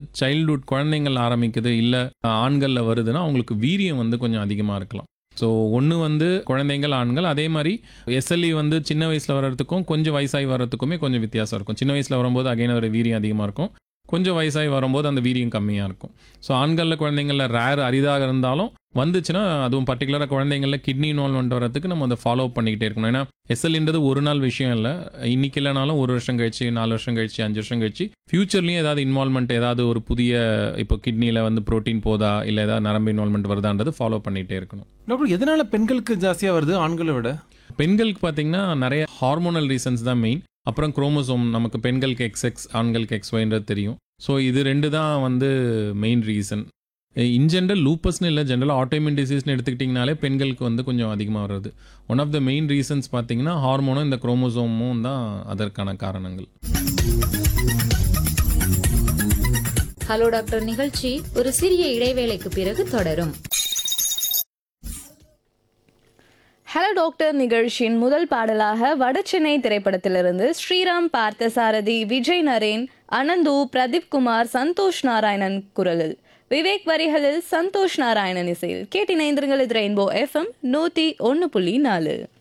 childhood குழந்தைங்கள் ஆரம்பிக்குது இல்லை ஆண்களில் வருதுன்னா அவங்களுக்கு வீரியம் வந்து கொஞ்சம் அதிகமாக இருக்கலாம் ஸோ ஒன்று வந்து குழந்தைங்கள் ஆண்கள் அதே மாதிரி எஸ்எல்இ வந்து சின்ன வயசில் வர்றதுக்கும் கொஞ்சம் வயசாகி வர்றதுக்குமே கொஞ்சம் வித்தியாசம் இருக்கும் சின்ன வயசில் வரும்போது அகைன் ஒரு வீரியம் அதிகமாக இருக்கும் கொஞ்சம் வயசாகி வரும்போது அந்த வீரியம் கம்மியாக இருக்கும் ஸோ ஆண்களில் குழந்தைங்களில் ரேர் அரிதாக இருந்தாலும் வந்துச்சுன்னா அதுவும் பர்டிகுலராக குழந்தைங்களில் கிட்னி இன்வால்மெண்ட் வரதுக்கு நம்ம அதை ஃபாலோ பண்ணிக்கிட்டே இருக்கணும் ஏன்னா எஸ்எல்ன்றது ஒரு நாள் விஷயம் இல்லை இன்னைக்கு இல்லைனாலும் ஒரு வருஷம் கழிச்சு நாலு வருஷம் கழிச்சு அஞ்சு வருஷம் கழிச்சு ஃபியூச்சர்லேயும் ஏதாவது இன்வால்மெண்ட் ஏதாவது ஒரு புதிய இப்போ கிட்னியில் வந்து புரோட்டீன் போதா இல்லை ஏதாவது நரம்பு இன்வால்மெண்ட் வருதான்றது ஃபாலோ பண்ணிகிட்டே இருக்கணும் டாக்டர் எதனால பெண்களுக்கு ஜாஸ்தியா வருது ஆண்களை விட பெண்களுக்கு பார்த்தீங்கன்னா நிறைய ஹார்மோனல் ரீசன்ஸ் தான் மெயின் அப்புறம் குரோமோசோம் நமக்கு பெண்களுக்கு எக்ஸ்எக்ஸ் ஆண்களுக்கு எக்ஸ் ஒய்ன்றது தெரியும் ஸோ இது ரெண்டு தான் வந்து மெயின் ரீசன் இன் ஜென்ரல் லூப்பஸ்னு இல்லை ஜென்ரலாக ஆட்டோமின் டிசீஸ்னு எடுத்துக்கிட்டிங்கனாலே பெண்களுக்கு வந்து கொஞ்சம் அதிகமாக வருது one of the main reasons பார்த்தீங்கன்னா ஹார்மோனும் இந்த குரோமோசோமும் தான் அதற்கான காரணங்கள் ஹலோ டாக்டர் நிகழ்ச்சி ஒரு சிறிய இடைவேளைக்கு பிறகு தொடரும் ஹலோ டாக்டர் நிகழ்ச்சியின் முதல் பாடலாக வடசென்னை திரைப்படத்திலிருந்து ஸ்ரீராம் பார்த்தசாரதி விஜய் நரேன் அனந்து பிரதீப் குமார் சந்தோஷ் நாராயணன் குரலில் விவேக் வரிகளில் சந்தோஷ் நாராயணன் இசையில் கேட்டினைந்திருங்கள் இது ரெயின்போ எஃப்எம் நூற்றி ஒன்று புள்ளி நாலு